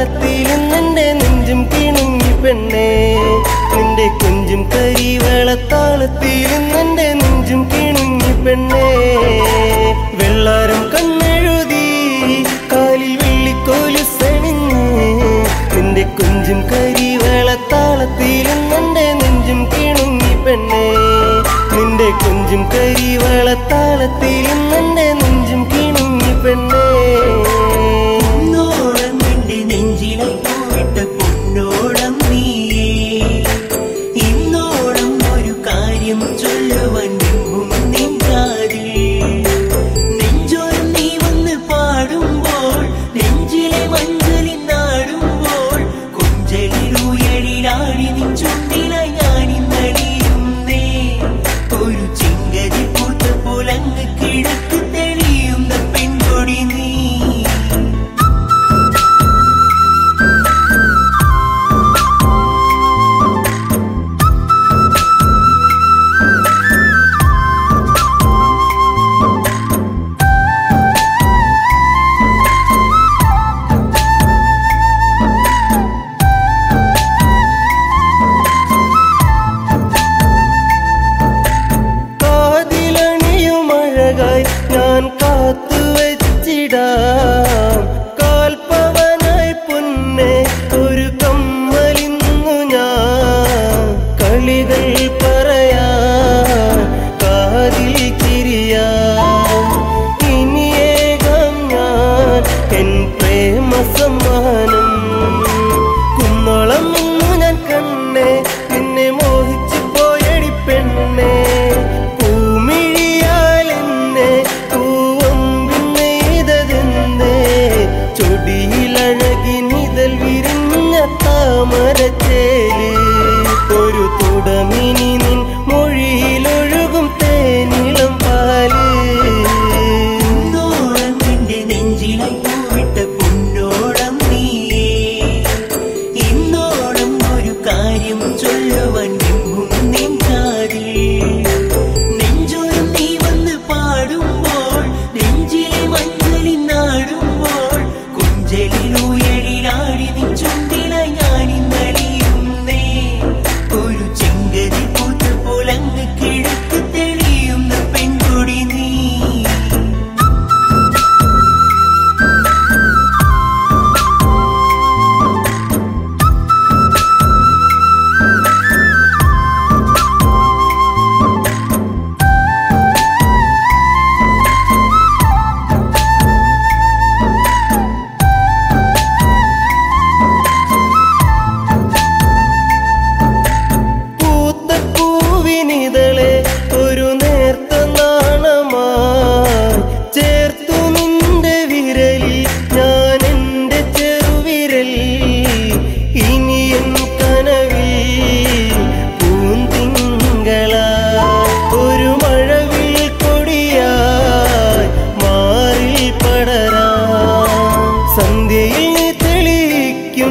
വെള്ളത്താളത്തിൽ നിന്റെ നെഞ്ചും കിണുങ്ങി പെണ്ണേ നിന്റെ കൊഞ്ചും കരി വെള്ളത്താളത്തിൽ നിന്റെ നെഞ്ചും കിണുങ്ങി പെണ്ണേ വെള്ളാരം കണ്ണെഴുതി കാലിൽ വെള്ളിക്കോലു സണിഞ്ഞ് നിന്റെ കൊഞ്ചും കരി വെള്ളത്താളത്തിൽ നിന്റെ നെഞ്ചും കിണുങ്ങി പെണ്ണേ നിന്റെ കൊഞ്ചും കരി വെള്ളത്താളത്തിൽ നിന്റെ നെഞ്ചും കിണുങ്ങി പെണ്ണേ പൊന്നോളം നിന്റെ നെഞ്ചിലെ പോയിട്ട് പൊന്നോളം നീയേ ഇന്നോളം ഒരു കാര്യം ചൊല്ലുവാൻ എങ്ങും നിൻകാതിൽ നെഞ്ചോരം നീ വന്ന് പാടുമ്പോൾ നെഞ്ചിലെ മഞ്ചലിൽ നാടുമ്പോൾ കുഞ്ചലിലുയരിലാടി നിൻ ചുണ്ടിലായി ഞാനിന്നടിയുന്നേ ഒരു ചിങ്കരി പൂത്ത പുലങ്ങ് കിഴക്ക് തെളിയുന്ന പെൺകൊടി നീ കാതിലണിയും അഴകായി ഞാൻ കാത്തു വെച്ചിടാം കാൽപ്പവനായി പൊന്നെ ഒരു കമ്മലിന്നു ഞാൻ കളികൾ പറയാ കാതിൽ ചിരിയാ ഇനിയേകം ഞാൻ എൻ പ്രേമ സമ്മാനം കുന്നോളം ഇന്നു ഞാൻ കണ്ണേ നിന്നെ മോഹിച്ചു പോയടി പെണ്ണേ പൂമിഴിയാൽ എന്നെ പൂവമ്പിന്നെ ഇതതെന്തേ ചൊടിയിലഴകി നിതൽ വിരിഞ്ഞ താമരച്ചേല് ഒരു തുടമിനി നിൻ മൊഴിയിലൊഴുകും തേനിളം പാല് പൊന്നോളം നിന്റെ നെഞ്ചിലായി പൂവിട്ട പൊന്നോളം നീയേ ഇന്നോളം ഒരു കാര്യം ചൊല്ലുവാൻ എങ്ങും നിൻ കാതിൽ നെഞ്ചോരം നീ വന്ന് പാടുമ്പോൾ നെഞ്ചിലെ മഞ്ഞളിൽ നാടുമ്പോൾ കുഞ്ചലിലുയരിലാടി നിൻ ചുണ്ടിലായി ഞാനിന്നടിയുന്നേ ഒരു ചെങ്കരി പൂത്ത പുലങ്ങ് കിഴക്ക് തെളിയുന്ന പെൺകൊടി നീ പൂത്ത പൂവിനിതളെ ഒരു നേർത്ത നാണമായി ചേർത്തു നിന്റെ വിരലിൽ ഞാൻ എന്റെ ചെറുവിരൽ ഇനി എൻ കനവിൽ പൂന്തിങ്കളാ ഒരു മഴവിൽ കൊടിയായി മാറിൽ പടരാ സന്ധ്യയിൽ നീ തെളിയിക്കും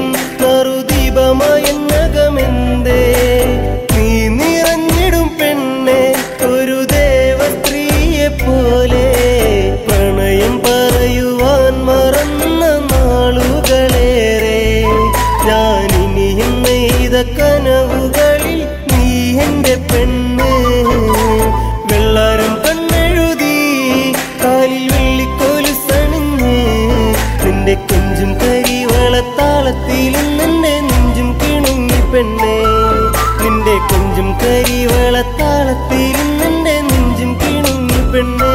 നറുദീപമായന്നകമെന്തേ നീ നിറഞ്ഞിടും പെണ്ണെ ഒരു ദേവസ്ത്രീയെ പോലെ പ്രണയം പറയുവാൻ മറന്ന നാളുകളേറെ ഞാനിനിയും നെയ്ത കനവുകളിൽ നീ എന്റെ പെണ്ണ് വെള്ളാരം കണ്ണെഴുതി കാലിൽ വെള്ളിക്കോല് സണിഞ്ഞ് നിന്റെ കൊഞ്ചും കരി വളത്താളത്തിൽ നിന്റെ നെഞ്ചും കിണുങ്ങി പെണ്ണേ നിന്റെ കൊഞ്ചും കരി വളത്താളത്തിൽ നിന്റെ നെഞ്ചും കിണുങ്ങി പെണ്ണേ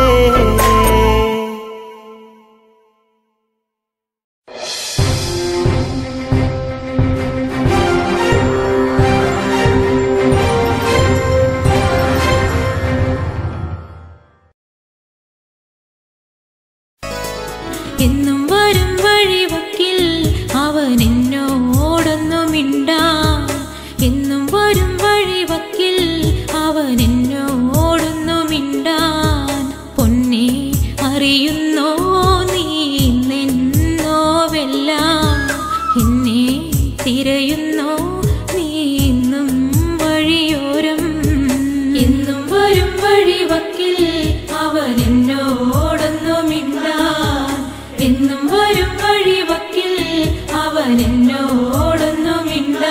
എന്നും വരും വഴിവക്കിൽ അവൻ എന്നോടൊന്നു മിണ്ടാൻ എന്നും വരും വഴിവക്കിൽ അവൻ എന്നോടൊന്നു മിണ്ടാൻ പൊന്നെ അറിയുന്നോ നീ നിന്നോവെല്ലാം എന്നെ തിരയുന്നോ നീ ഇന്നും വഴിയോരം എന്നും വരും വഴിവക്കിൽ അവൻ എന്നോടൊന്നു മിണ്ടാൻ എന്നും വരും വഴിവക്കിൽ അവൻ അവൻ എന്നോടൊന്നുമില്ല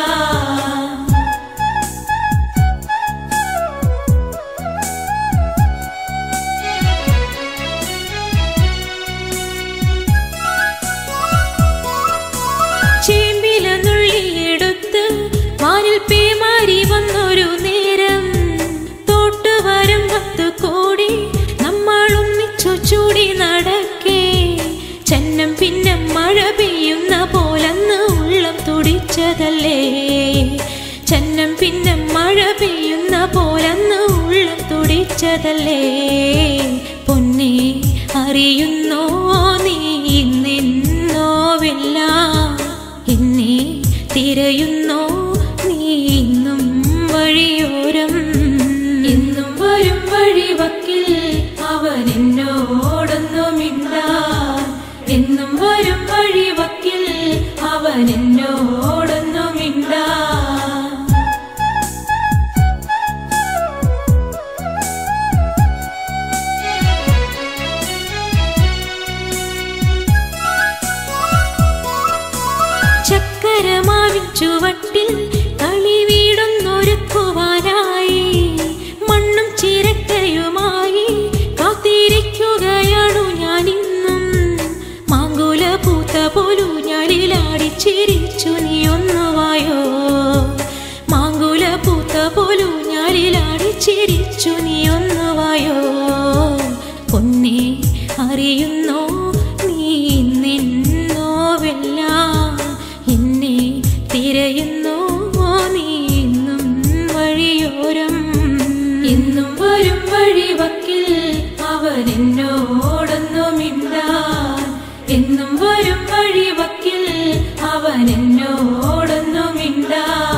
ചേമ്പില നുള്ളിയെടുത്ത് വാനിൽ പേമാരി വന്നൊരു നേരം തോട്ടുവരം പത്ത് കോടി നമ്മൾ ഒന്നിച്ചു ചൂടി നടക്കേ ചന്നം പിന്നെ മഴ പെയ്യുന്ന പോലന്ന് ഉള്ളം തുടിച്ചതല്ലേ ചന്നം പിന്നെ മഴ പെയ്യുന്ന പോലന്ന് ഉള്ളം തുടിച്ചതല്ലേ പൊന്നെ അറിയുന്നോ നീ നിന്നോവില്ല എന്നെ തിരയുന്നോ നീ ഇന്നും വഴിയോരം എന്നും വരും വഴിവക്കിൽ അവൻ എന്നോടൊന്നുമില്ല എന്നും വരും വഴിവക്കിൽ അവൻ എന്നോടൊന്നുമില്ല ചക്കരമാവിൻ ചുവട്ടിൽ കളി വീടൊന്നൊരുക്കുവാനായി മണ്ണും ചിരക്കയുമായി കാത്തിരിക്കുകയാണു ഞാനിന്നും മാങ്കുല പൂത്ത പോലു ഞാനിലാടി ചിരിച്ചു നീ ഒന്നുവായോ മാങ്കുല പൂത്ത പോലു ഞാനിലാടി ചിരിച്ചു നീ ഒന്നുവായോ പൊന്നെ അറിയുന്നോ നീ നിന്നോവല്ല എന്നെ തിരയുന്നോ നീ ഇന്നും വഴിയോരം എന്നും വരും വഴിവക്കിൽ അവൻ എന്നോടൊന്നുമില്ല എന്നും വരും വഴിവക്കിൽ അവൻ എന്നോടൊന്നുമില്ല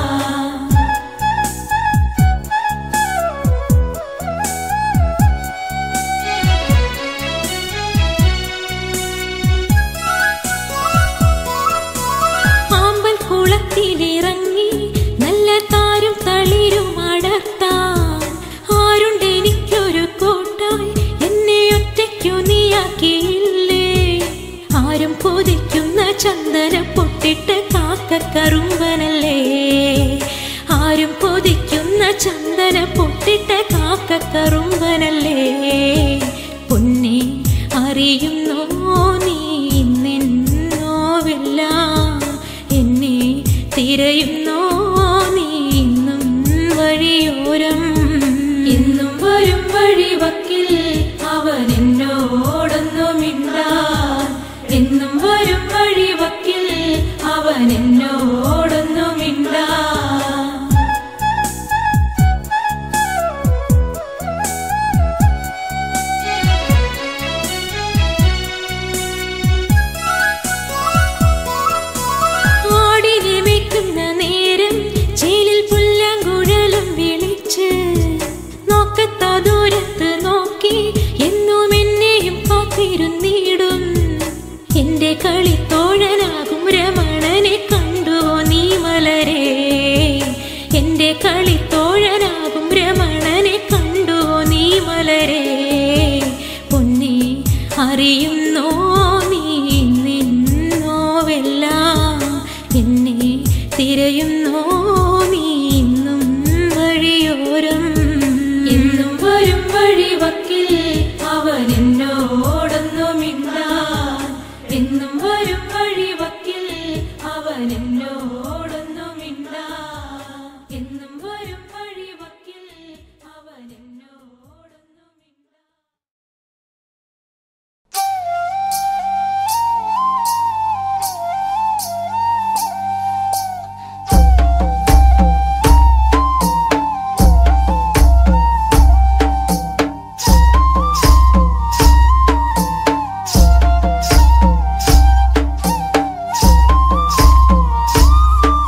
ആമ്പൽ കുളത്തിലിറങ്ങി നല്ല താരും തളിരും അടർത്താൻ ആരുണ്ടെനിക്കൊരു കോട്ടായി എന്നെ ഒറ്റയ്ക്കു നീയാക്കിയില്ലേ ആരും കൊതിക്കുന്ന ചന്ദന പൊട്ടിട്ട് കാക്കക്കറുമ്പനല്ലേ ആരും കൊതിക്കുന്ന ചന്ദന പൊട്ടിട്ട് കാക്കക്കറുമ്പനല്ലേ പൊന്നെ അറിയുന്നോ നീ നിന്നോവില്ല എന്നെ തിരയുന്നോ നീ ഇന്നും വഴിയോരം എന്നും വരും വഴിവക്കിൽ അവൻ എന്നോടൊന്നുമില്ല എന്നും വരും വഴിവക്കിൽ അവൻ എന്നോടൊന്നുമില്ല ആടിനെ മേയ്ക്കുന്ന നേരം ചേലിൽ പുല്ലാങ്കുഴലും വിളിച്ച് നോക്കത്ത ദൂരത്ത് നോക്കി എന്നും എന്നെയും കാത്തിരുന്നിടും എന്റെ കളിത്തോഴനാകും രമണനെ കണ്ടുവോ നീ മലരേ എന്റെ കളിത്തോഴനാകും രമണനെ കണ്ടുവോ നീ മലരേ പൊന്നെ അറിയുന്നോ നീ നിന്നോവല്ല എന്നെ തിരയുന്നോ നീ ഇന്നും വഴിയോരം എന്നും വരും വഴിവക്കിൽ അവൻ എന്നോടൊന്നുമില്ല എന്നും വരും വഴിവക്കിൽ അവൻ എന്നോടൊന്നുമില്ല എന്നും വരും വഴിവക്കിൽ അവൻ എന്നോടൊന്നുമില്ല ും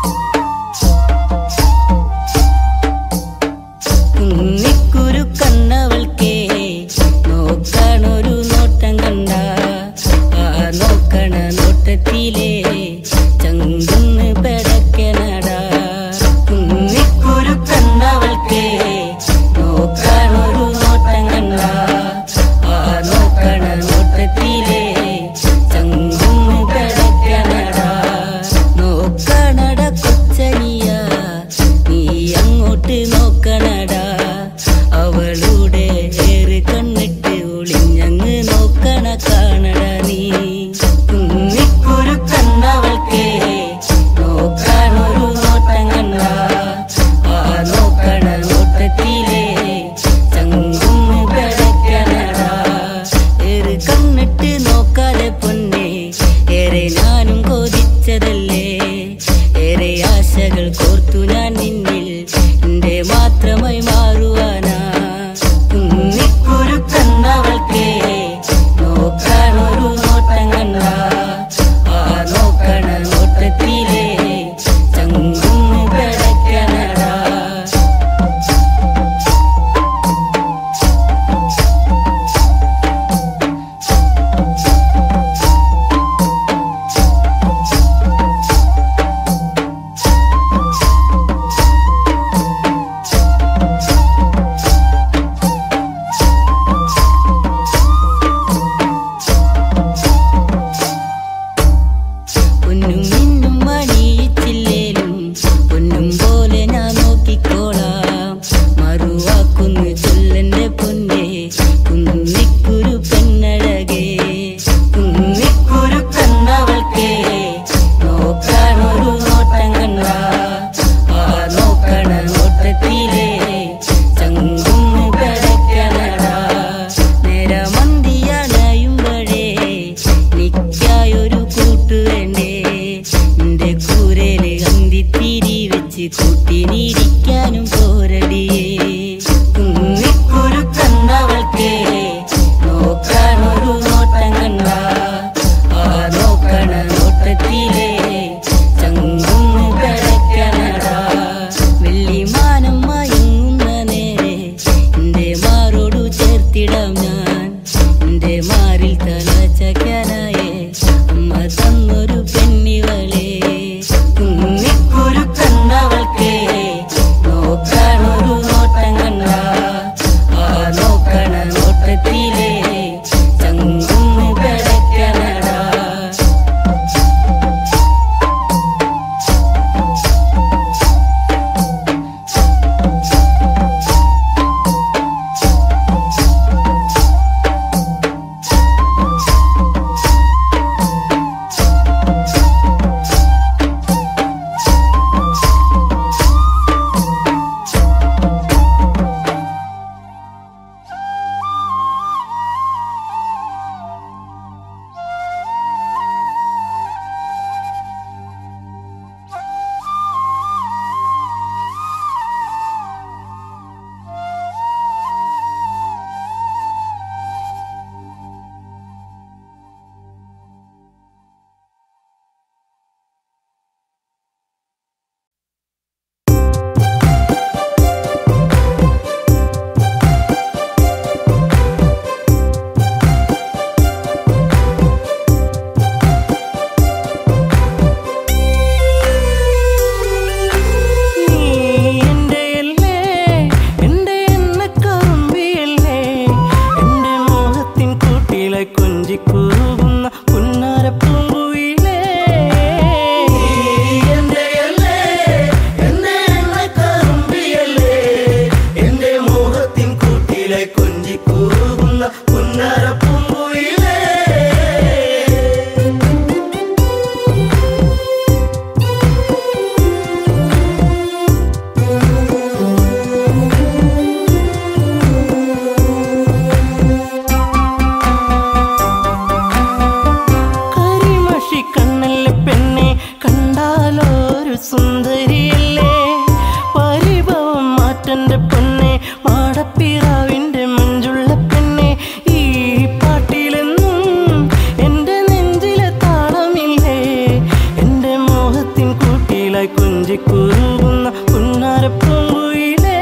ഒരു സുന്ദരിയല്ലേ പരിഭവം മാറ്റന്റെ പൊന്നെ മാടപ്പിറാവിന്റെ മഞ്ചുള്ള പെണ്ണെ ഈ പാട്ടിലെന്നും എന്റെ നെഞ്ചിലെ താളമില്ലേ എന്റെ മോഹത്തിൻ കൂട്ടിലായി കുഞ്ചിക്കുറുകുന്ന പുന്നാരപ്പൂങ്കുയിലേ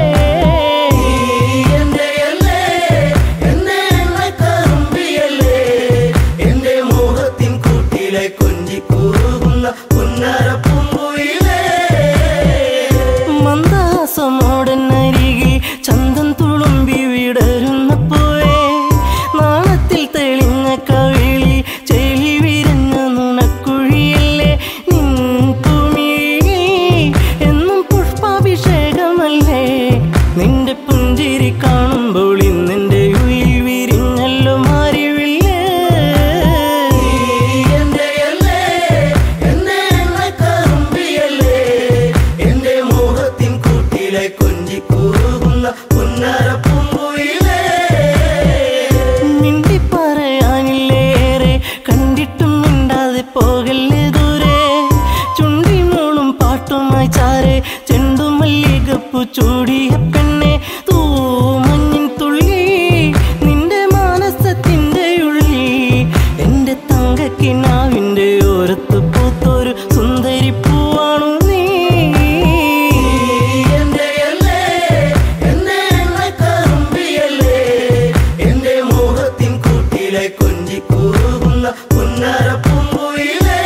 എന്റെയല്ലേ, എന്നെ എന്നെ കറുമ്പിയല്ലേ, എന്റെ മോഹത്തിൻ കൂട്ടിലെ കൊഞ്ചിക്കൂറുകുന്ന പുന്നാരപ്പൂങ്കുയിലേ മന്ദാസമോടനരികിൽ ചന്തം തുളുമ്പി വിടരുന്ന പൂവേ നാളത്തിൽ തെളിഞ്ഞ കവിളി ചെളി വിരഞ്ഞ നുണക്കുഴിയല്ലേ നിൻ കുമിഴി എന്നും പുഷ്പാഭിഷേകമല്ലേ നിന്റെ പുഞ്ചിരി കാണുമ്പോൾ ഇന്നെന്റെ ഉയിൽ വിരിഞ്ഞല്ലോ മാറിവില്ലേ എന്റെയല്ലേ, എന്നെ എന്നെ കറുമ്പിയല്ലേ, എന്റെ മോഹത്തിൻ കൂട്ടിലെ കൊഞ്ചിക്കൂറുകുന്ന പുന്നാരപ്പൂങ്കുയിലേ മിണ്ടി പറയാനില്ലേറെ കണ്ടിട്ടും മിണ്ടാതെ പോകല്ലേ ദൂരെ ചുണ്ടി മൂളും പാട്ടുമായി ചാരെ ചെണ്ടുമല്ലികപ്പു ചൂടിയ പെണ്ണെ തൂ മഞ്ഞിൻ തുള്ളി നിന്റെ മാനസത്തിന്റെ ഉള്ളി എന്റെ തങ്കക്കിനാവിന്റെ ഓരത്ത് പൂത്തൊരു സുന്ദരി പൂവാണു നീ എന്റെയല്ലേ, എന്നെ എന്നെ കറുമ്പിയല്ലേ, എന്റെ മോഹത്തിൻ കൂട്ടിലെ കൊഞ്ചിക്കൂറുകുന്ന പുന്നാരപ്പൂങ്കുയിലേ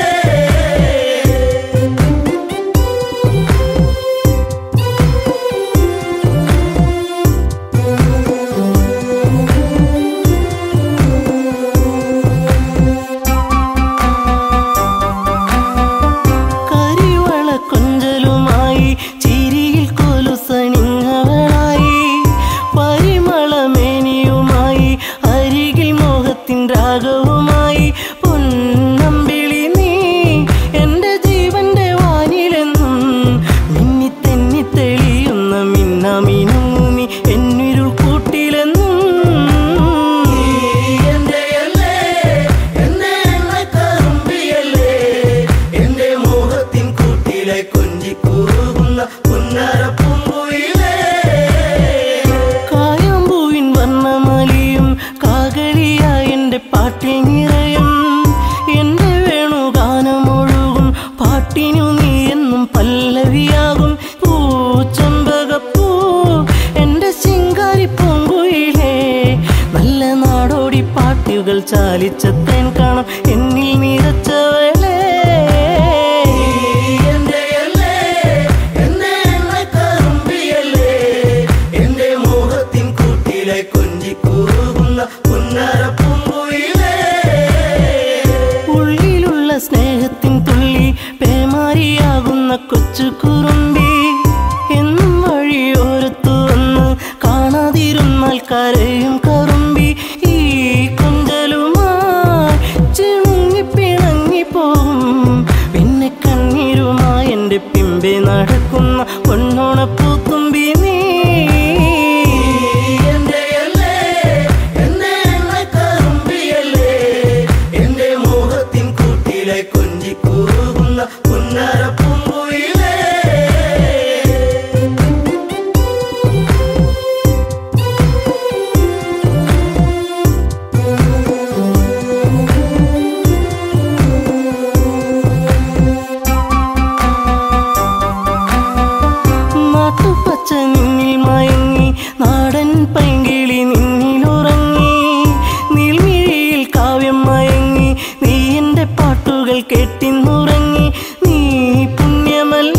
കരിവള കൊഞ്ചലുമായി ചിരിയിൽ കൊലുസണിങ്ങവളായി പരിമളമേനിയുമായി അരികിൽ മോഹത്തിൻ രാഗവുമായി പൊന്നമ്പിളി നീ എന്റെ ജീവന്റെ വാനിലെന്നും മിന്നി തെന്നി തെളിയുന്ന മിന്നാമിനുങ്ങുമി എന്നിരുൾ കൂട്ടിലെന്നും എന്റെയല്ലേ, എന്നെ എന്നെ കറുമ്പിയല്ലേ, എന്റെ മോഹത്തിൻ കൂട്ടിലെ കൊഞ്ചിക്കൂറുകുന്ന പുന്നാരപ്പൂങ്കുയിലേ കായാമ്പൂവിൻ വർണ്ണമലിയും കാകളിയായ എന്റെ പാട്ടിൽ നിറയും എന്റെ വേണുഗാനമൊഴുകും പാട്ടിനു നീ എന്നും പല്ലവിയാകും പൂച്ചമ്പകപ്പൂ എന്റെ ശിങ്കാരി പൂങ്കുയിലേ നല്ല നാടോടി പാട്ടുകൾ ചാലിച്ച തേൻ കാണാം എന്നിൽ നിറച്ചവളേ എന്റെയല്ലേ, എന്നെ എന്നെ കറുമ്പിയല്ലേ, എന്റെ മോഹത്തിൻ കൂട്ടിലെ കൊഞ്ചിക്കൂറുകുന്ന പുന്നാരപ്പൂങ്കുയിലേ ഉള്ളിലുള്ള സ്നേഹത്തിൻ തുള്ളി പേമാരിയാകുന്ന കൊച്ചു കുറുമ്പി എന്നും വഴിയോരത്തു വന്ന് കാണാതിരുന്നാൽ കരയും കറുമ്പി ഈ കൊഞ്ചലുമായി ചിണുങ്ങി പിണങ്ങി പോകും പിന്നെ കണ്ണീരുമായി എൻ്റെ പിമ്പെ നടക്കുന്ന പൊന്നോണപ്പൂത്തുമ്പി നീ എന്റെയല്ലേ, എന്നെ എന്നെ കറുമ്പിയല്ലേ, എന്റെ മോഹത്തിൻ കൂട്ടിലെ കൊഞ്ചിക്കൂറുകുന്ന പുന്നാരപ്പൂങ്കുയിലേ നാട്ടുപച്ച നിന്നിൽ മയങ്ങി നാടൻ പൈങ്കിളി നിന്നിലുറങ്ങി നീൽമിഴിയിൽ കാവ്യം മയങ്ങി നീ എന്റെ പാട്ടുകൾ കേട്ടിന്നുറങ്ങി നീ പുണ്യമല്ല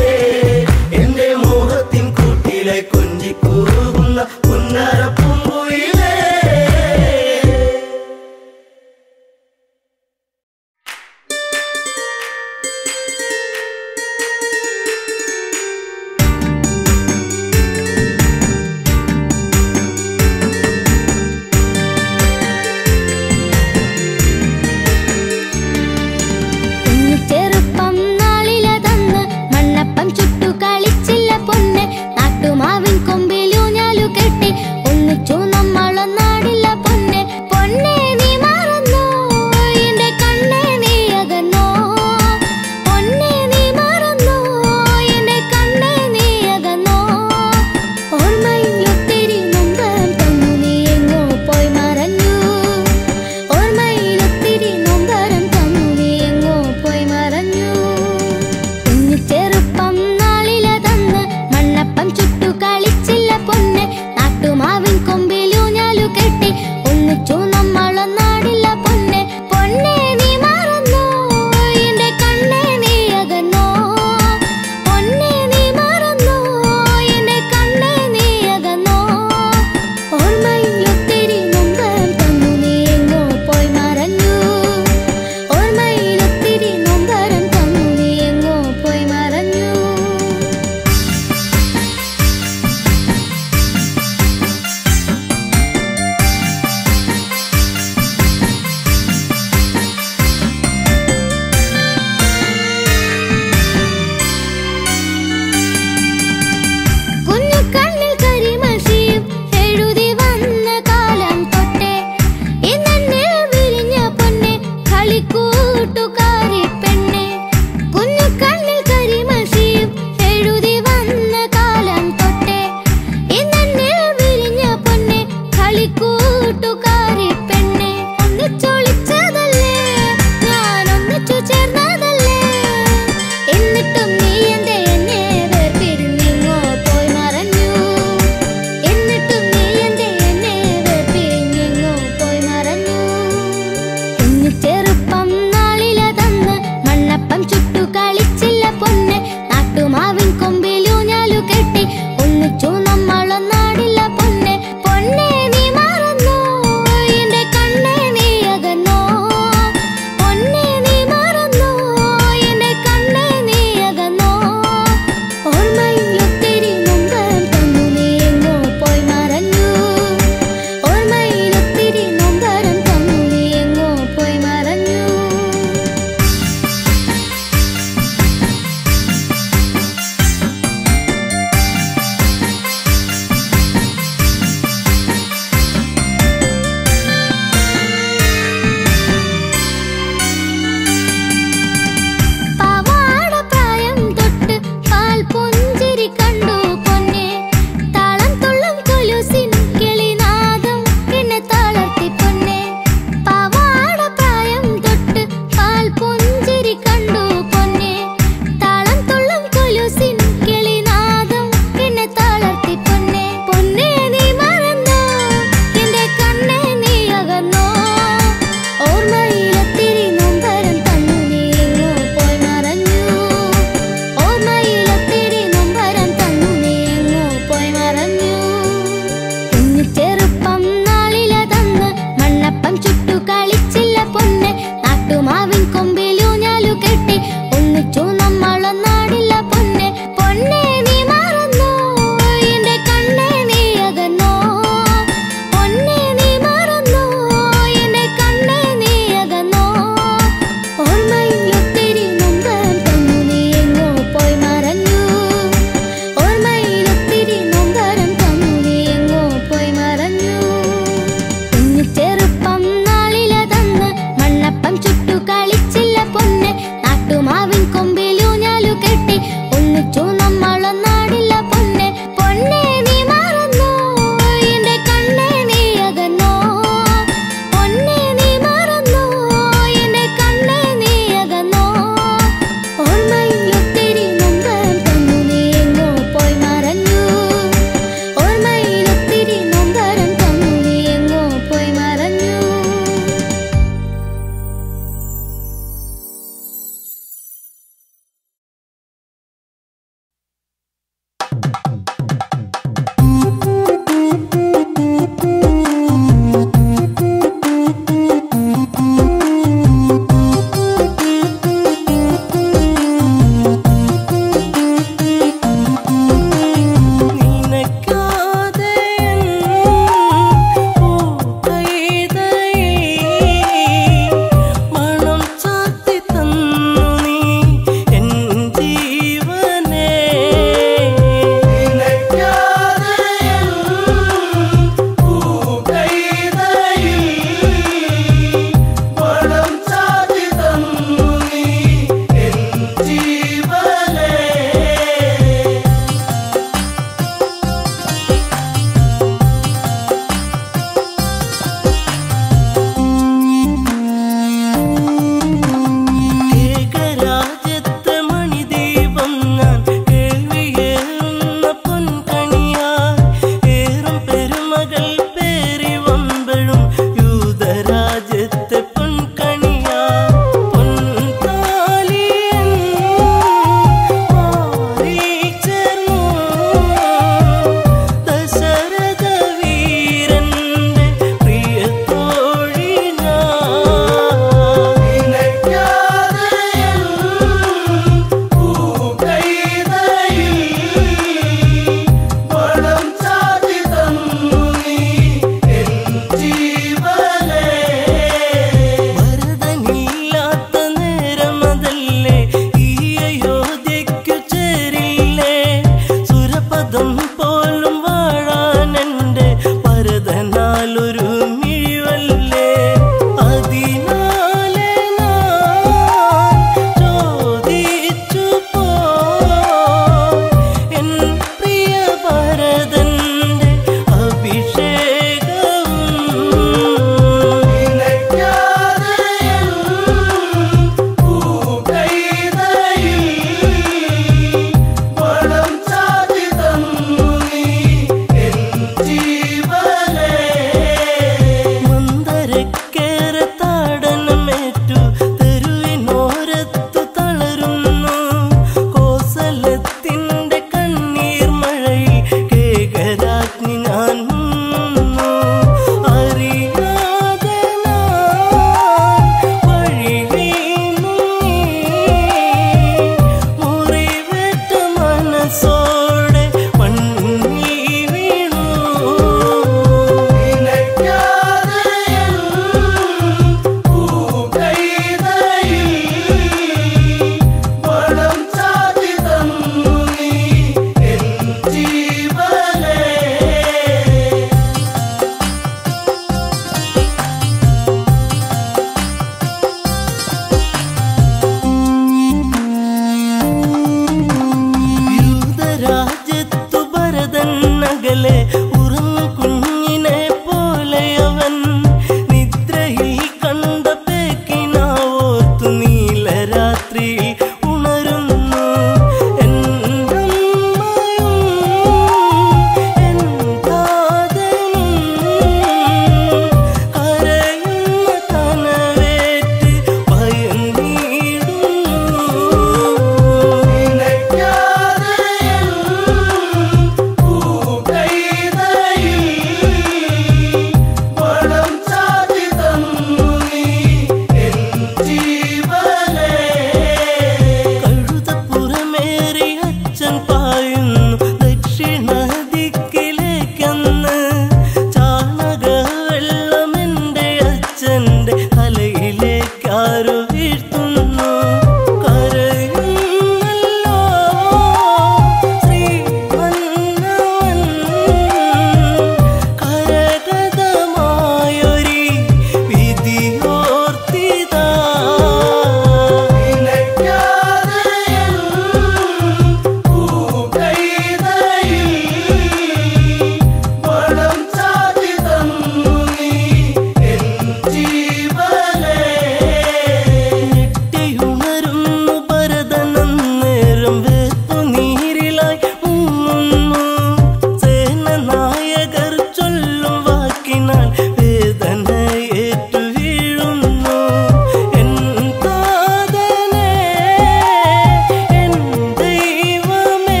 നേരം വേത്തു നീരിലായി മുങ്ങുന്നു സേനനായകർ ചൊല്ലും വാക്കിനാൽ വേദന ഏറ്റു വീഴുന്നു എൻ കാതലേ എൻ ദൈവമേ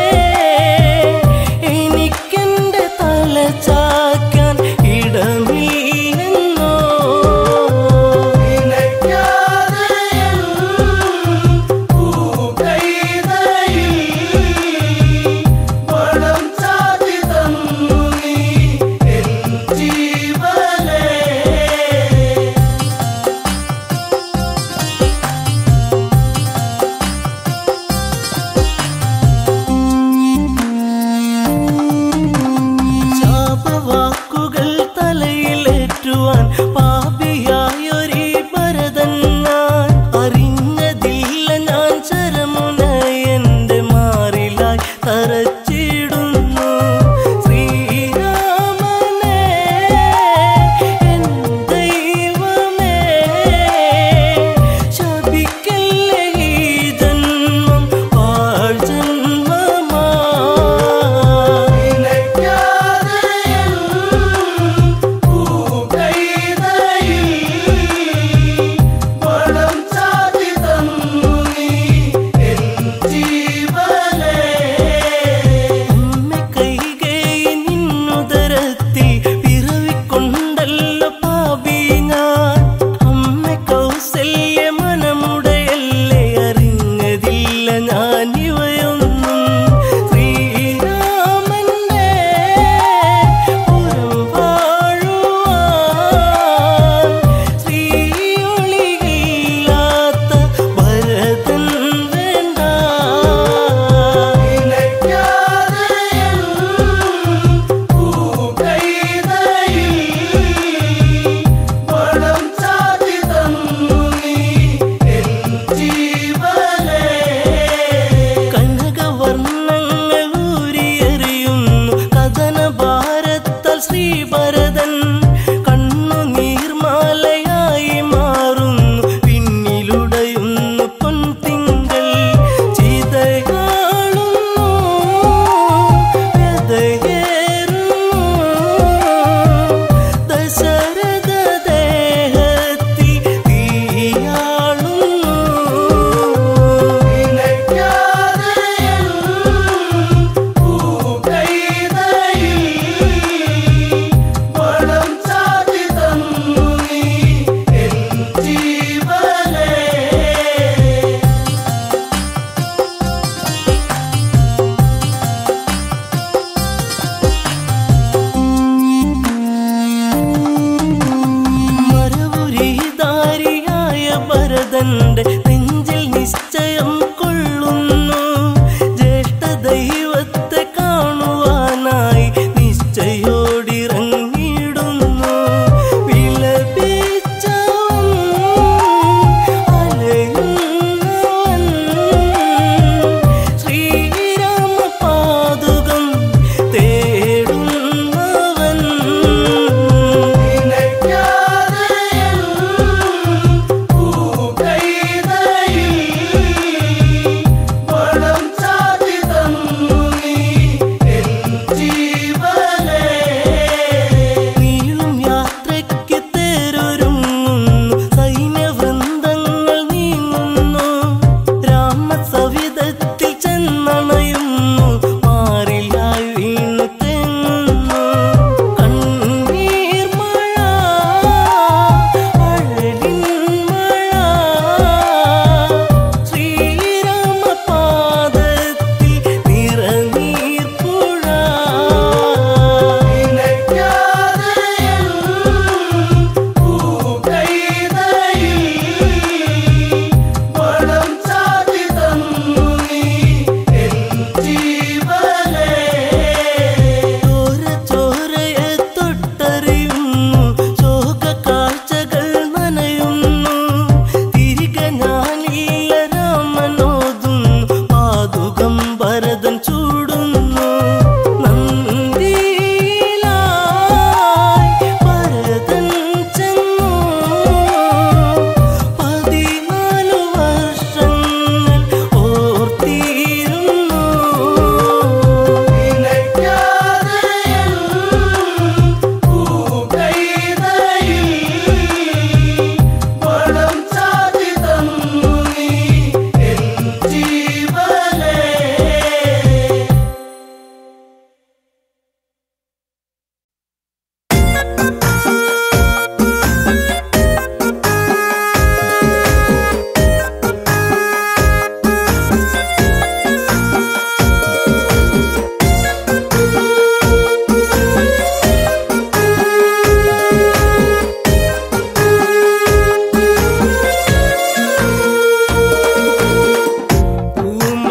എനിക്കെന്റെ തല ചാക്കാൻ ഇടമില്ലെന്നോ നിനയ്ക്കാതെ എൻ പൂക്കൈതലേ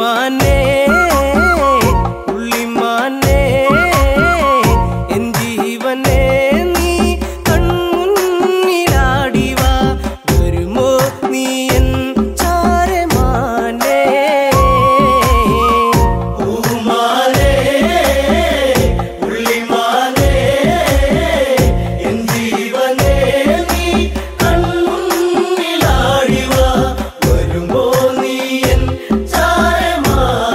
ഉള്ളിമാനേ ഉള്ളിമാനേ എൻ ജീവനേ നീ കൺമുന്നിലാടിവാ വരുമോ നീ എൻ ചാരമാനേ പൂമാലേ ഉള്ളിമാലേ എൻ ജീവനേ നീ കൺമുന്നിലാടിവ വരുമോ നീ എൻ ചാരമാനേ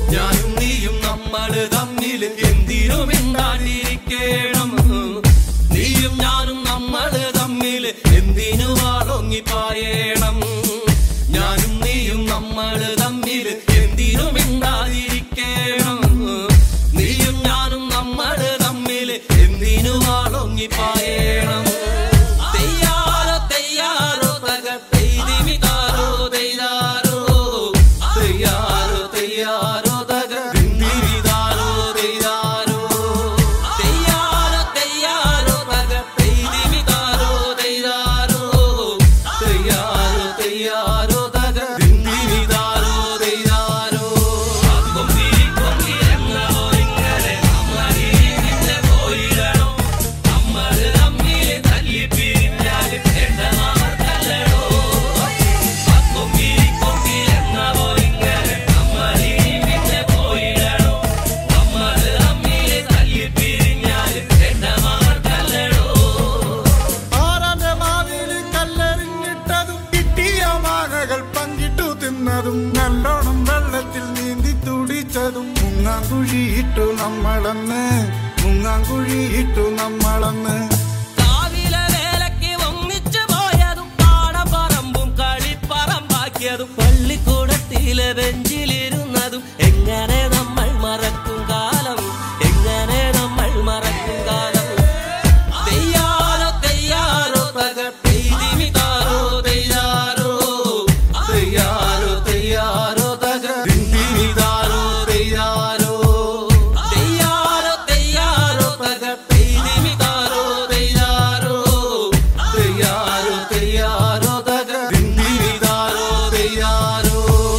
ഞാനും നീയും നമ്മള് തമ്മിൽ എന്തിനും മിണ്ടാണ്ടിരിക്കണം നീയും ഞാനും നമ്മള് തമ്മിൽ എന്തിനു വാളൊങ്ങിപ്പായണം ഞാനും നീയും നമ്മള് തമ്മിൽ എന്തിനു മിണ്ടാതിരിക്കണം നീയും ഞാനും നമ്മള് തമ്മിൽ എന്തിനു വാളൊങ്ങിപ്പായണം തെയ്യാറോ തെയ്യാറോ തക തെയ്തിമിതാരോ തെയ്താരോ തെയ്യാറോ തെയ്യാറോ തക തിന്തിരിതാരോ തെയ്താരോ തെയ്യാറോ തെയ്യാറോ തക തെയ്തിമിതാരോ തെയ്താരോ തെയ്യാറോ തെയ്യാറോ തക തിന്തിരിതാരോ തെയ്താരോ കൊമ്പി കൊമ്പി എന്നോ ഇങ്ങനെ അമ്മരിങ്ങനെ പോയിടണോ നമ്മള് തമ്മിൽ തല്ലി പിരിഞ്ഞാൽ എണ്ണമാർക്കല്ലടോ കൊമ്പി കൊമ്പി എന്നോ ഇങ്ങനെ അമ്മരിങ്ങനെ പോയിടണോ നമ്മള് തമ്മിൽ തല്ലി പിരിഞ്ഞാൽ എണ്ണമാർക്കല്ലടോ ആരാന്റെ മാവില് കല്ലെറിഞ്ഞിട്ടതും കിട്ടിയ മാങ്ങകൾ പങ്കിട്ടു തിന്നതും നല്ലോണം വെള്ളത്തിൽ നീന്തി തുടിച്ചതും മുങ്ങാൻ കുഴിയിട്ടു നമ്മളന്ന് മുങ്ങാൻ കുഴിയിട്ടു നമ്മളന്ന് കാവിലെ വേലയ്ക്ക് ഒന്നിച്ചു പോയതും പാടപ്പറമ്പും കളിപ്പറമ്പാക്കിയതും പള്ളിക്കൂടത്തിലെ ബെഞ്ചിലിരുന്നതും എങ്ങനെ നമ്മൾ മറക്കും കാലം എങ്ങനെ നമ്മൾ മറക്കും കാലം തെയ്യാറോ തെയ്യാറോ തക പെയ്തിമിതാരോ തെയ്യാറോ തെയ്യാറോ തെയ്യാറോ തക തിന്തിമിതാരോ തെയ്യാറോ തെയ്യാറോ തെയ്യാറോ തക പെയ്തിമിതാരോ തെയ്യാറോ തെയ്യാറോ തെയ്യാറോ തക തിന്തിമിതാരോ തെയ്യാറോ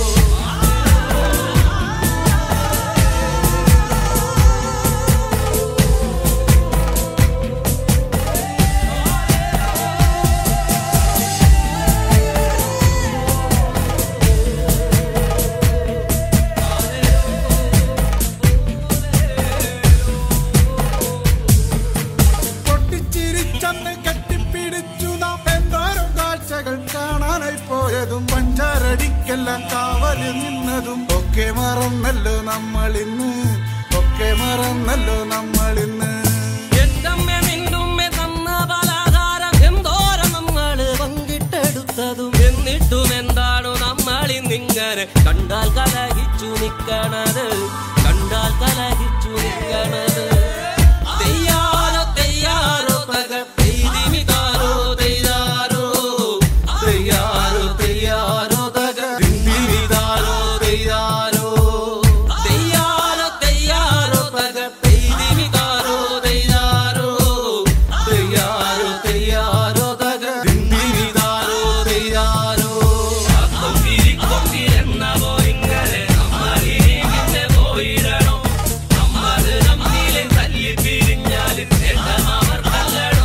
പൊട്ടിച്ചിരിച്ചന്ന് കെട്ടിപ്പിടിച്ചു നാം എന്തോരം കാഴ്ചകൾ കാണാനായി പോയതും പഞ്ചാരടിക്കെല്ലാം കാവല് നിന്നതും ഒക്കെ മറന്നല്ലോ നമ്മളിന്ന് ഒക്കെ മറന്നല്ലോ നമ്മളിന്ന് എന്തമ്മേ നിന്റുമ്മേ തന്ന പലഹാരം എന്തോരം നമ്മള് പങ്കിട്ടെടുത്തതും എന്നിട്ടും എന്താണോ നമ്മളിന്നിങ്ങനെ കണ്ടാൽ കലഹിച്ചു നിക്കണത് കണ്ടാൽ കലഹിച്ചു നിക്കണത് തെയ്യാറോ തെയ്യാറോ തക പെയ്തിമിതാരോ തെയ്താരോ തെയ്യാറോ തെയ്യാറോ തക തിന്തിമിതാരോ തെയ്താരോ തെയ്യാറോ തെയ്യാറോ തക പെയ്തിമിതാരോ തെയ്താരോ തെയ്യാറോ തെയ്യാറോ തക തിന്തിമിതാരോ തെയ്താരോ കൊമ്പി കൊമ്പി എന്നവോ ഇങ്ങനെ അമ്മരിങ്ങനെ പോയിടണോ നമ്മള് തമ്മിലെ തല്ലി പിരിഞ്ഞാല് എണ്ണമാർക്കല്ലടോ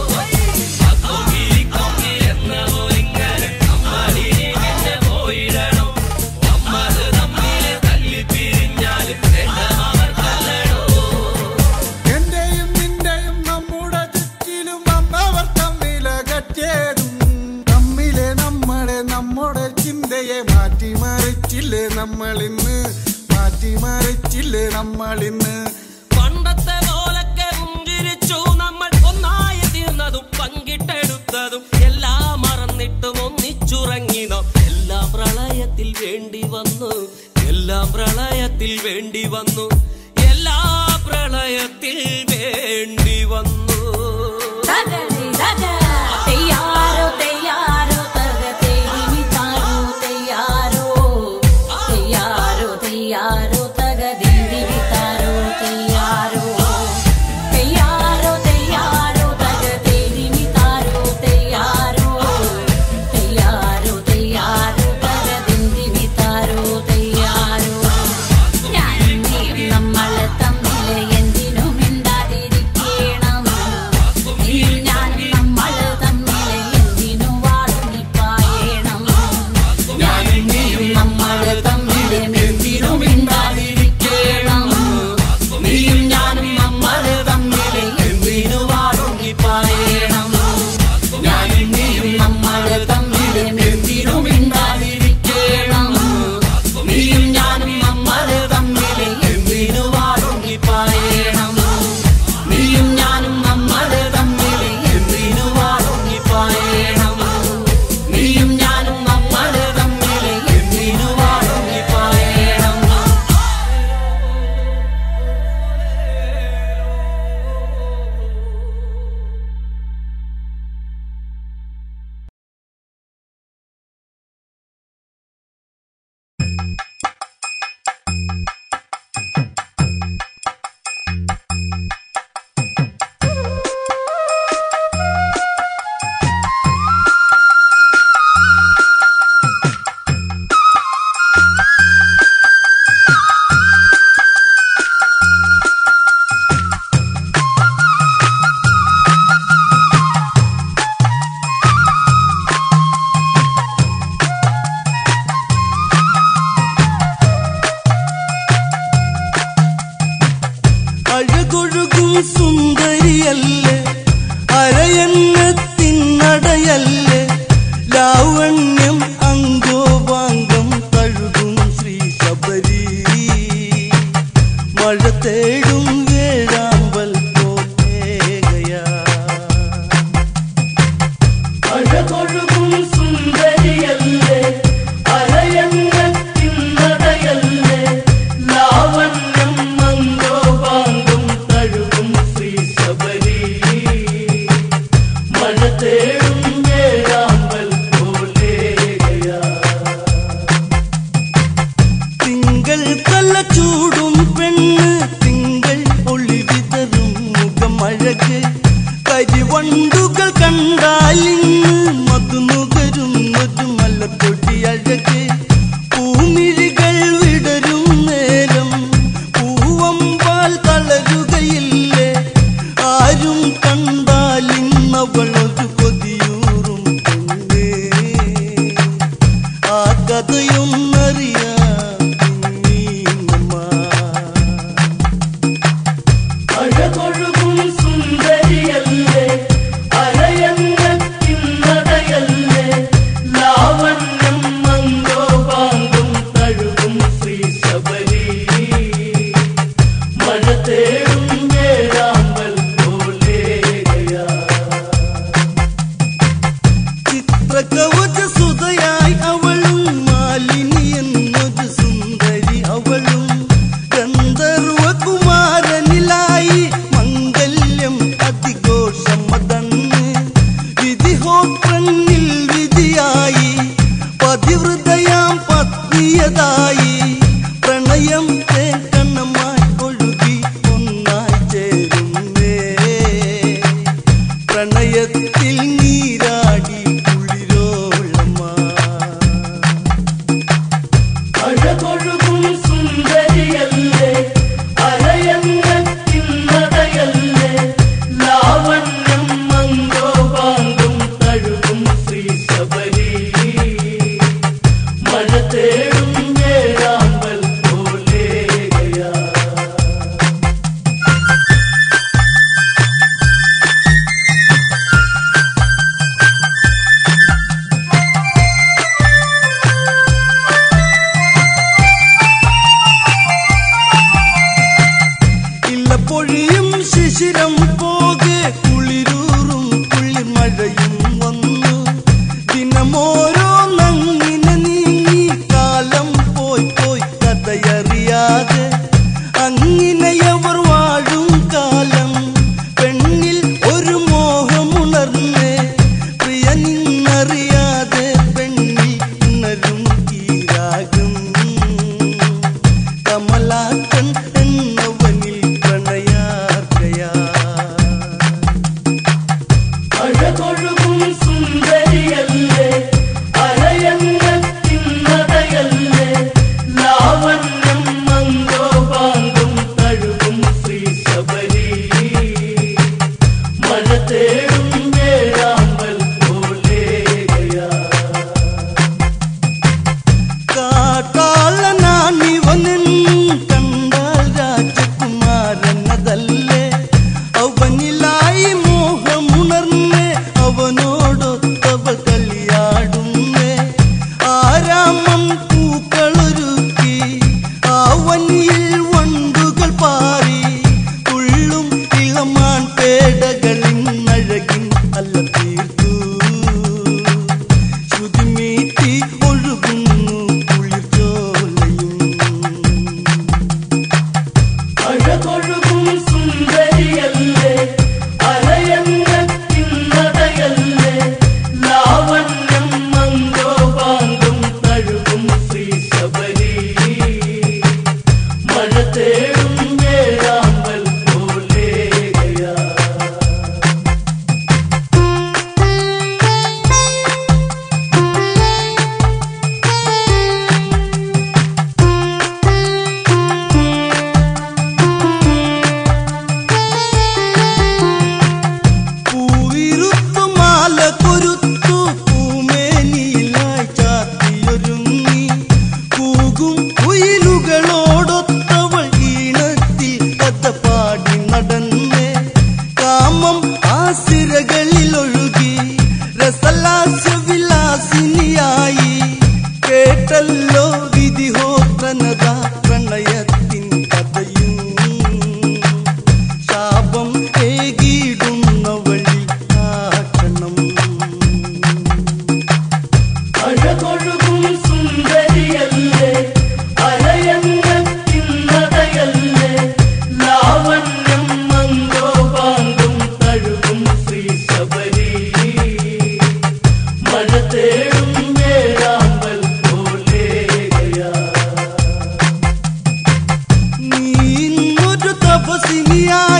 കൊമ്പി കൊമ്പി എന്നവോ ഇങ്ങനെ അമ്മരിങ്ങനെ പോയിടണോ നമ്മള് തമ്മിലെ തല്ലി പിരിഞ്ഞാല് എണ്ണമാർക്കല്ലടോ എന്റെയും നിന്റെയും നമ്മുടെ ചുറ്റിലും വന്നവർ തമ്മിലകറ്റേതും തമ്മിലെ നമ്മളെ നമ്മുടെ ചിന്തയെ മാറ്റിമറിച്ചില്ലേ നമ്മളിന്ന് മാറ്റിമറിച്ചില്ലേ നമ്മളിന്ന് പണ്ടത്തെ പോലൊക്കെ പുഞ്ചിരിച്ചു നമ്മൾ ഒന്നായി തീർന്നതും പങ്കിട്ടെടുത്തതും എല്ലാം മറന്നിട്ടും ഒന്നിച്ചുറങ്ങി നാം എല്ലാം പ്രളയത്തിൽ വേണ്ടി വന്നു എല്ലാം പ്രളയത്തിൽ വേണ്ടി വന്നു എല്ലാ പ്രളയത്തിൽ വേണ്ടി വന്നു തെയ്യാറോ തെയ്യാറോ തക തെയ്തിമിതാരോ തെയ്യാറോ തെയ്യാറോ തെയ്യാറോ തക ദിന്ദിമിതാരോ തെയ്യാറോ തെയ്യാറോ തെയ്യാറോ തക തെയ്തിമിതാരോ തെയ്യാറോ തെയ്യാറോ തെയ്യാറോ തക ദിന്ദിമിതാരോ തെയ്യാറോ ഞാനും നീയും നമ്മളെ തമ്മില് എന്തിനും മിണ്ടാതിരിക്കേണം അഴകൊഴുകും സുന്ദരിയല്ലേ അരയന്നത്തിനടയല്ലേ ലാവണ്യം അങ്കോപാങ്കം തഴുകും ശ്രീ ശബരി മഴ തേടും വേഴാമ്പൽ പോകയാ അഴകൊഴുകും സുന്ദരിയല്ലേ അരയന്നത്തിനടയല്ലേ ലാവണ്യം മന്ദോപാങ്കം തഴുകും ശ്രീ ശബരി മഴ തേടും വേഴാമ്പൽ പോലെയാ തിങ്കൾ കല്ല ചൂടും പെണ്ണ് തിങ്കൾ ഒളി വിതറും മുഖം അഴക് കരിവണ്ടുകൾ കണ്ടാലിന്ന് മധുനുകരും ഒരു മലപ്പൊടി അഴക് പൂമിഴികൾ വിടരും നേരം പൂവമ്പാൽ തളരുകയില്ലേ ആരും കണ്ടാലിന്നവൾ ഒരു കൊതിയൂറും പെണ്ണേ ആ കഥയൊന്നറിയാം നീങ്ങമ്മ. അഴകൊഴുകും സുന്ദരിയല്ലേ അരയന്നത്തിന്നതയല്ലേ ലാവണ്യം മന്ദോപാങ്കം തഴുകും ശ്രീ ശബരി മഴ തേടും വേഴാമ്പൽ പോലെയാ ചിത്രകവച സുതയായി അവളും മാലിനി എന്നൊരു സുന്ദരി അവളും ഗന്ധർവ കുമാരനിലായി മംഗല്യം അതിഘോഷമതന്ന് വിധിഹോത്രന്നിൽ വിധിയായി പതിവൃതയാം പത്നിയതായി പ്രണയം തേക്കണ്ണമായി ഒഴുകി ഒന്നായി ചേരുന്നേ പ്രണയത്തിൽ നീരാടി കുളിരോളമാ അഴകൊഴുകും സുന്ദരിയല്ലേ അരയന്നത്തിന്നതയല്ലേ ലാവണ്യം മന്ദോപാങ്കം തഴുകും ശ്രീ ശബരി മഴ തേടും വേഴാമ്പൽ പോലെയാ ഇല്ല പൊഴിയും ശിശിരം പോകെ കുളിരൂറും കുളിമഴയും വന്നു ദിനമോരോ നങ്ങിനെ നീങ്ങി കാലം പോയി പോയി കഥയറിയാതെ അങ്ങിനെയവർ വാഴും കാലം പെണ്ണിൽ ഒരു മോഹമുണർന്നേ പ്രിയ നിന്നറിയാതെ പെണ്ണിൽ ഉണരും ഈ രാഗം കമലാക്കൻ എന്നവനിൽ പ്രണയാർക്കയാ അഴകൊഴുകും സുന്ദരിയല്ലേ അരയന്നത്തിന്നതയല്ലേ ലാവണ്യം മന്ദോപാങ്കം തഴുകും ശ്രീ ശബരി മഴ തേടും വേഴാമ്പൽ പോലെയാ കാട്ടാളനാണിവനൻ കണ്ടാൽ രാജകുമാരനതല്ലേ അവനിലായി മോഹമുണർന്നേ അവനോടൊത്തവൾ കളിയാടുന്നേ ആരാമം പൂക്കളൊരുക്കി ആവനിയിൽ വണ്ടുകൾ പാറി തുള്ളും ഇളമാൻ പേടകളിൻ അഴകിൻ അല്ല തീർത്തു ശ്രുതിമീട്ടി ഒഴുകുന്നു കുളിർച്ചോലയും അഴകൊഴുകും സുന്ദരിയല്ലേ അരയന്നത്തിന്നതയല്ലേ ലാവണ്യം മന്ദോപാങ്കം തഴുകും ശ്രീ ശബരി മഴ തേടും വേഴാമ്പൽ പോലെയാ പൂവിരുത്തു മാല കൊരുത്തു പൂമേനിയിലായി ചാത്തിയൊരുങ്ങി കൂകും കുയിലുകളോടൊത്തവൾ ഈണ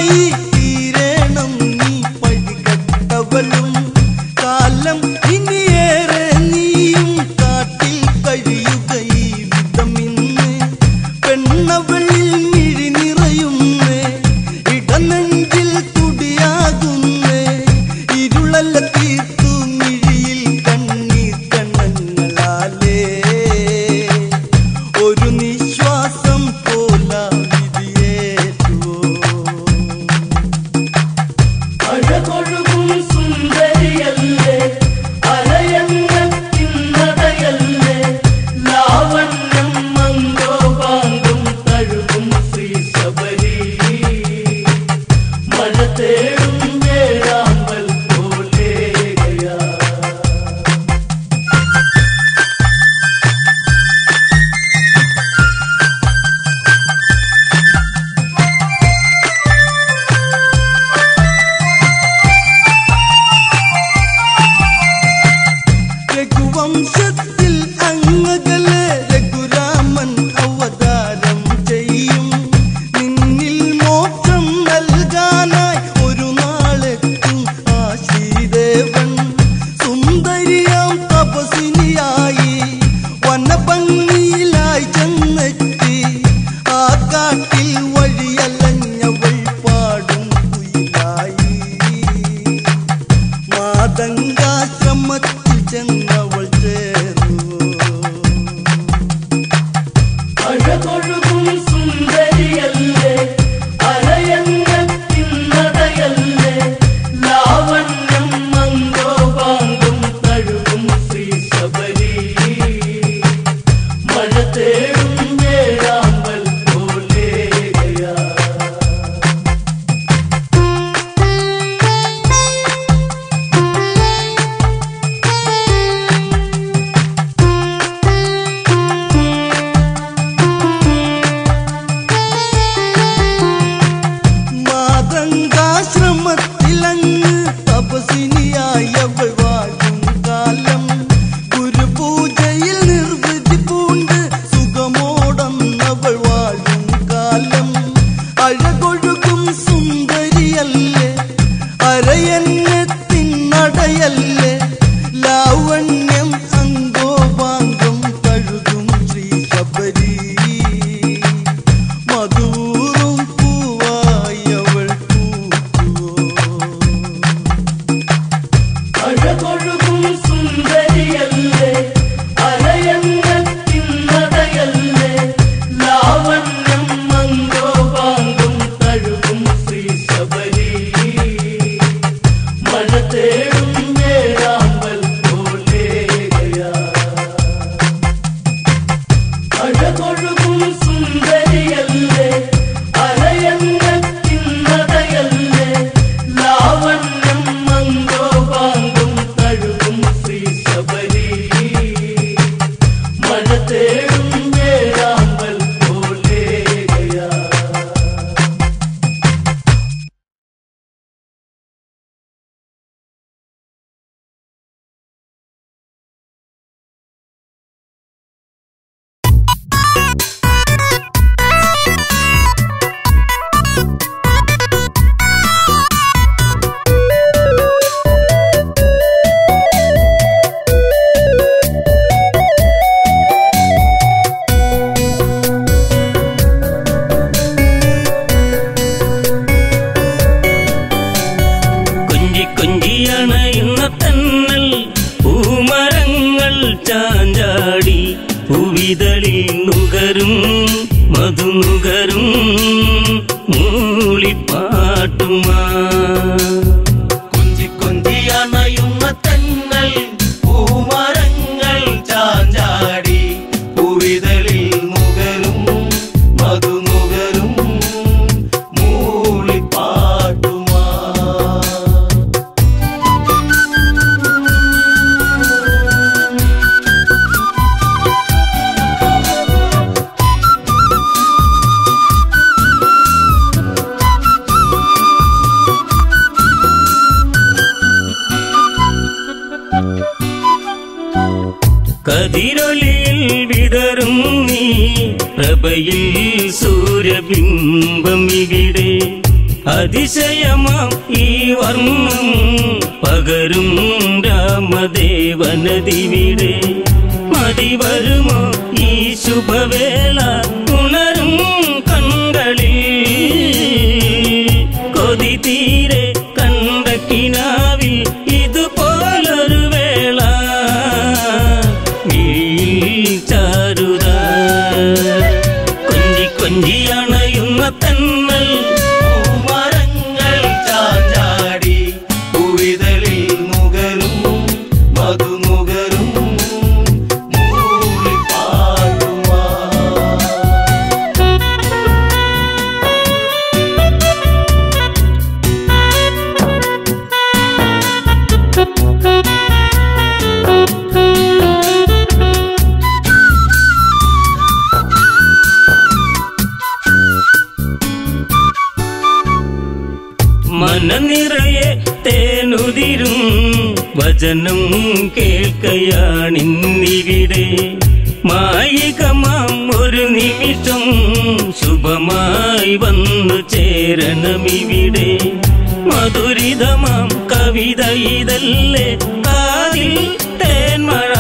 പതിയായി തീരണം നീ പഴികട്ടവളും കാലം ഇനിയേറെ നീയും കാട്ടിൽ കഴിയുക ഈ വിധമിന്ന് പെണ്ണവളിൽ മിഴി നിറയുന്നേ ഇടനെഞ്ചിൽ തുടിയാകുന്നേ ഇരുളല്ല തീർത്തു മിഴിയിൽ കണ്ണീർ കണ്ണങ്ങളാലേ ഒരു നിശ്വാസം പോല വിധിയേറ്റുവോ അഴകൊഴുകും സുന്ദരിയല്ലേ അലയങ്ങത്തിന്നതയല്ലേ ലാവണ്യം മങ്കോപാങ്കം തഴുകും ശ്രീ ശബരി മഴ തേടും വേഴാമ്പൽ പോലേകയാ രഘുവംശത്തിൽ അങ്ങകലെ രഘുരാമൻ അവതാരം ചെയ്യും നിന്നിൽ മോക്ഷം നൽകാനായി ഒരു നാളെത്തും ആ ശ്രീദേവൻ സുന്ദരിയാം തപസിനിയായി വനഭംഗിയിലായി ചെന്നെത്തി ആ കാട്ടിൽ വഴിയലഞ്ഞവൾ പാടും കുയിലായി മാതങ്കാശ്രമത്തിൽ ചെന്നവൾ ചേർന്നു അഴകൊഴുകും സുന്ദരിയല്ലേ അലയങ്ങത്തിന്നതയല്ലേ ലാവണ്യം മങ്കോപാങ്കം തഴുകും ശ്രീ ശബരി മഴ തേടും വേഴാമ്പൽ പോലേകയാ മാതങ്കാശ്രമത്തിലങ്ങ് തപസിനിയായി അവൾ വാഴും കാലം ഗുരുപൂജയിൽ നിർവൃതി പൂണ്ട് സുഖമോടന്നവൾ വാഴും കാലം അഴകൊഴുകും സുന്ദരിയല്ലേ അരയന്നത്തിനടയല്ലേ ലാവണ്യം അങ്കോപാങ്കം കഴുകും ശ്രീ ശബരി മധുറും പൂവായി അവൾ പൂക്കുവോ അഴകൊഴുകും സുന്ദരിയല്ലേ അലയങ്ങത്തിന്നതയല്ലേ ലാവണ്യം മങ്കോപാങ്കം തഴുകും ശ്രീ ശബരി മഴ തേടും വേഴാമ്പൽ പോലേകയാ അഴകൊഴുകും സുന്ദരിയല്ലേ അലയങ്ങത്തിന്നതയല്ലേ ലാവണ്യം മങ്കോപാങ്കം തഴുകും ശ്രീ ശബരി മഴ തേടും വേഴാമ്പൽ പോലേകയാ കൊഞ്ചി കൊഞ്ചിയണയുന്ന തന്നൽ പൂമരങ്ങൾ ചാഞ്ചാടി പൂവിതളിൽ നുകരും മധുനുകരും മൂളിപ്പാട്ടുമാ കൊഞ്ചി കൊഞ്ചി അണയുന്ന തെന്നൽ പൂമരങ്ങൾ ചാഞ്ചാടി പൂവിതളിൽ നുകരും മധു നുകരും മൂളിപ്പാട്ടുമാ കതിരൊലിയിൽ വിതറും നീ പ്രഭയിൽ സൂര്യബിംബം ഇവിടെ അതിശയമാം ഈ വർണ്ണം പകരും രാമദേവനദിവിടെ മതി വരുമോ ഈ ശുഭവേള ഉണരും കൺകളിൽ കൊതി തീരെ കണ്ട കിനാവിൽ ഇതുപോലൊരു വേള മിഴിയിൽ ചാരുത കൊഞ്ചി കൊഞ്ചി അണയുന്ന തന്നൽ പൂമരങ്ങൾ ചാഞ്ചാടി പൂവിതളിൽ നുകരും മധു നുകരും മൂളിപ്പാട്ടുമാ മനനിറയെ തേനുതിരും വചനം കേൾക്കയാണിന്നിവിടെ മായികമാം ഒരു നിമിഷം ശുഭമായി വന്നു ചേരണമിവിടെ മധുരിതമാം കവിത ഇതല്ലേ കാതിൽ തേന്മഴ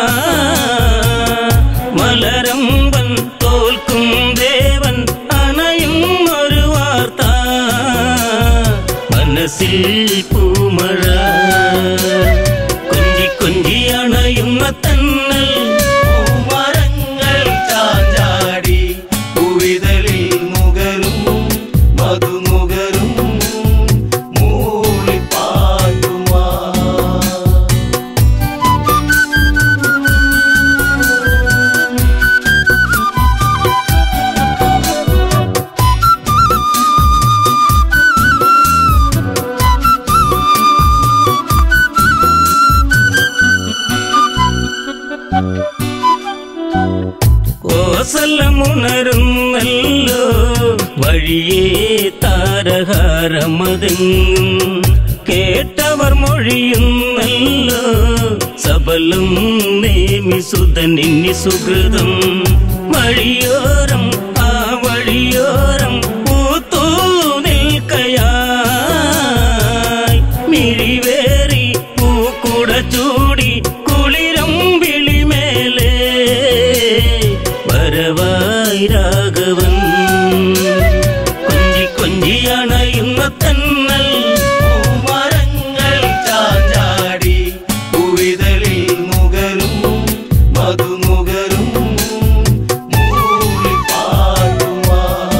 മലരമ്പൻ തോൽക്കും ദേവൻ അണയും ഒരു വാർത്ത മനസ്സിൽ പൂമഴ കൊഞ്ചി കൊഞ്ചി അണയുന്ന തന്നൽ പൂമരങ്ങൾ ചാഞ്ചാടി പൂവിതളിൽ നുകരും മധു നുകരും മൂളിപ്പാട്ടുമാ കോസലമുണരുന്നല്ലോ വഴിയേ താരഹാരമതെങ്ങും കേട്ടവർ മൊഴിയുന്നല്ലോ സബലം നേമി സുതനിന്നി സുഹൃതം വഴിയോരം ആ വഴിയോരം പൂത്തൂ നിൽക്കയായി മിഴിവേറി പൂക്കുട ചൂടി കുളിരം വിളിമേലേ വരവായി രാഘവൻ കൊഞ്ചി കൊഞ്ചി അണയുന്ന തന്നൽ പൂമരങ്ങൾ ചാഞ്ചാടി പൂവിതളിൽ നുകരും മധു നുകരും മൂളിപ്പാട്ടുമാ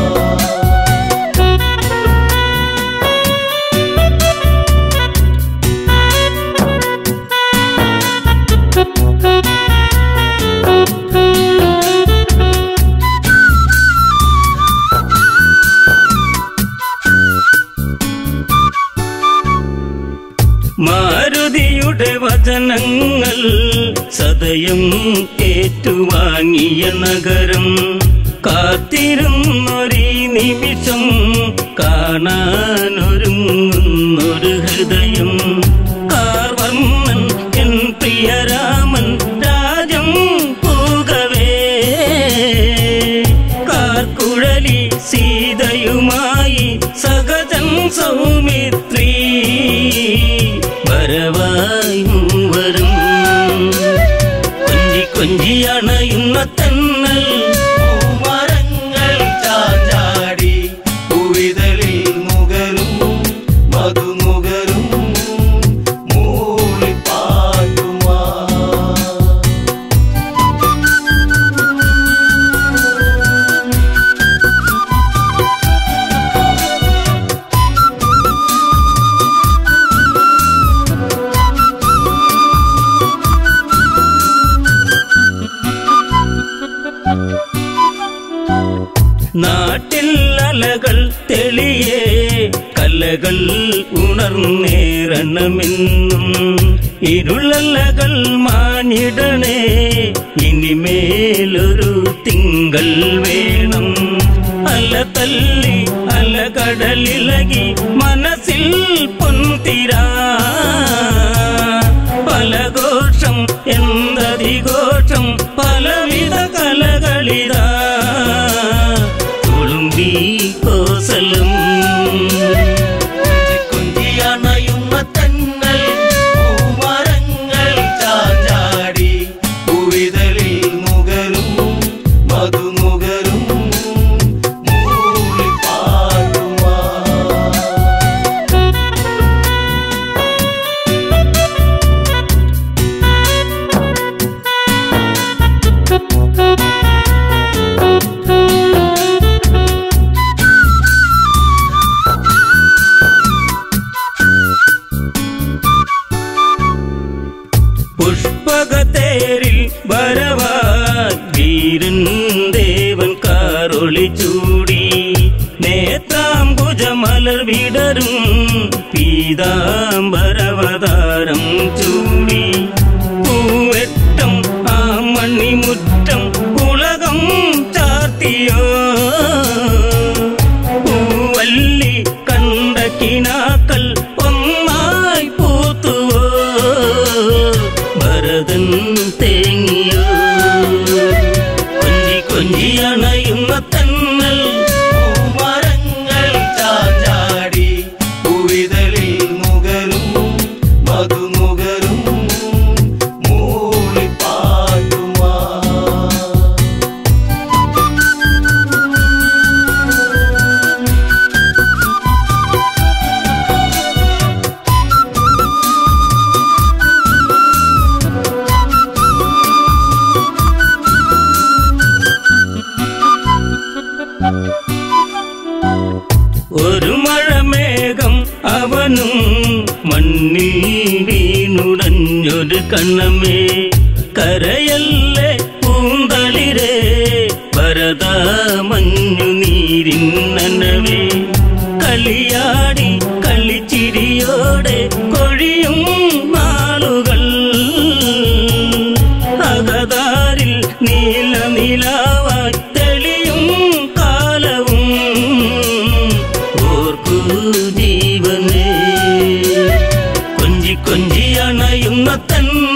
മാരുതിയുടെ വചനങ്ങൾ സദയം ഏറ്റുവാങ്ങിയ നഗരം കാത്തിരുന്നൊരീ നിമിഷം കാണാനൊരുങ്ങുന്നൊരു ഹൃദയം കാർവർണ്ണൻ എൻ പ്രിയരാമൻ രാജം പൂകവേ കാർക്കുഴലി സീതയുമായി സഹജൻ സൗമിത്രി വരവായി മൂവരും കൊഞ്ചി കൊഞ്ചി അണയുന്ന തന്നൽ പൂമരങ്ങൾ ചാഞ്ചാടി പൂവിതളിൽ നുകരും മധു നുകരും മൂളിപ്പാട്ടുമാ നാട്ടിൽ അലകൾ തെളിയേ കലകൾ ഉണർന്നേറണമെന്നും ഇരുളലകൾ മാനിടണേ ഇനിമേലൊരു തിങ്കൾ വേണം അല തല്ലി അലകടലിളകി മനസ്സിൽ പൊന്തിരാ പലഘോഷം എന്തതിഘോഷം പലവിധ കലകളിതാ തുളുമ്പി കോസലും പൂജമലർ വിടരും പീതാംബരവതാരം ചൂടി പൂവെട്ടം ആ മണിമുറ്റം ഉലകം ചാർത്തിയോ പൂവല്ലി കണ്ട കിനാക്കൾ ഒന്നായി പൂത്തുവോ ഭരതൻ തേങ്ങിയോ കൊഞ്ചി കൊഞ്ചി അണയുന്ന തന്നൽ പൂമരങ്ങൾ ചാഞ്ചാടി പൂവിതളിൽ നുകരും മധുനുകരും മൂളിപ്പാട്ടുമാ ഒരു മഴമേഘം അവനും മണ്ണിൽ വീണുടഞ്ഞൊരു കണ്ണമേ കരയല്ലേ പൂന്തളിരേ ഭരത മഞ്ഞു നീരിന്നനവേ കളിയാടി കളിച്ചിരിയോടെ കൊഴിയും നാളുകൾ അകതാരിൽ നീല നിലാവായി തെളിയും കാലവും ഓർക്കൂ ജീവനേ കൊഞ്ചി കൊഞ്ചി അണയുന്ന തന്ന